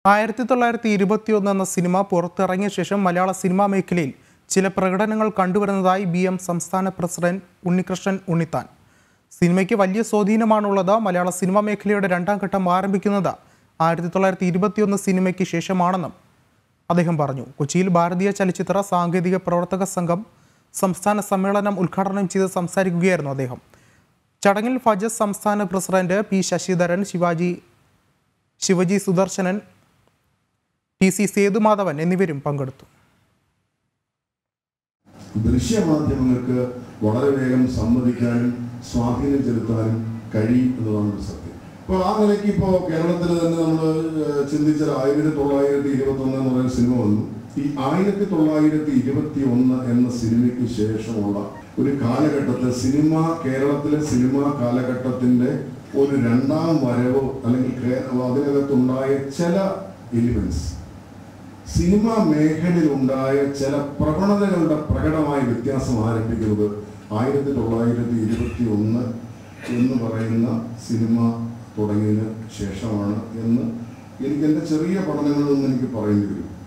ആയിരത്തി തൊള്ളായിരത്തി ഇരുപത്തിയൊന്ന് എന്ന സിനിമ പുറത്തിറങ്ങിയ ശേഷം മലയാള സിനിമാ മേഖലയിൽ ചില പ്രകടനങ്ങൾ കണ്ടുവരുന്നതായി ബി എം സംസ്ഥാന പ്രസിഡന്റ് ഉണ്ണികൃഷ്ണൻ ഉണ്ണിത്താൻ സിനിമയ്ക്ക് വലിയ സ്വാധീനമാണുള്ളത് മലയാള സിനിമാ മേഖലയുടെ രണ്ടാം ഘട്ടം ആരംഭിക്കുന്നത് ആയിരത്തി തൊള്ളായിരത്തി ഇരുപത്തിയൊന്ന് സിനിമയ്ക്ക് ശേഷമാണെന്നും അദ്ദേഹം പറഞ്ഞു കൊച്ചിയിൽ ഭാരതീയ ചലച്ചിത്ര സാങ്കേതിക പ്രവർത്തക സംഘം സംസ്ഥാന സമ്മേളനം ഉദ്ഘാടനം ചെയ്ത് സംസാരിക്കുകയായിരുന്നു അദ്ദേഹം ചടങ്ങിൽ ഫജസ് സംസ്ഥാന president P Sasidharan Shivaji Shivaji Sudarsanan T C Sethumadhavan എന്നിവരും പങ്കെടുത്തു ദൃശ്യമാധ്യമങ്ങൾക്ക് വളരെ വേഗം സമ്മതിക്കാനും സ്വാധീനം ചെലുത്താനും കഴിയും എന്നതാണ് ഒരു സത്യം ഇപ്പോൾ ആ നിലയ്ക്ക് ഇപ്പോൾ കേരളത്തിൽ തന്നെ നമ്മൾ ചിന്തിച്ചാൽ ആയിരത്തി തൊള്ളായിരത്തി ഇരുപത്തി ഒന്ന് എന്ന് പറയുന്ന സിനിമ വന്നു ഈ ആയിരത്തി തൊള്ളായിരത്തി ഇരുപത്തി ഒന്ന് എന്ന സിനിമയ്ക്ക് ശേഷമുള്ള ഒരു കാലഘട്ടത്തിൽ സിനിമ കേരളത്തിലെ സിനിമാ കാലഘട്ടത്തിന്റെ ഒരു രണ്ടാം വരവോ അല്ലെങ്കിൽ കേ- അതിനകത്തുണ്ടായ ചില എലിമെന്റ്സ് സിനിമാ മേഖലയിലുണ്ടായ ചില പ്രവണതകളുടെ പ്രകടമായ വ്യത്യാസം ആരംഭിക്കുന്നത് ആയിരത്തി തൊള്ളായിരത്തി ഇരുപത്തി ഒന്ന് എന്ന് പറയുന്ന സിനിമ തുടങ്ങിയതിന് ശേഷമാണ് എന്ന് എനിക്ക് എൻ്റെ ചെറിയ പഠനങ്ങളിൽ നിന്ന് എനിക്ക് പറയേണ്ടി വരും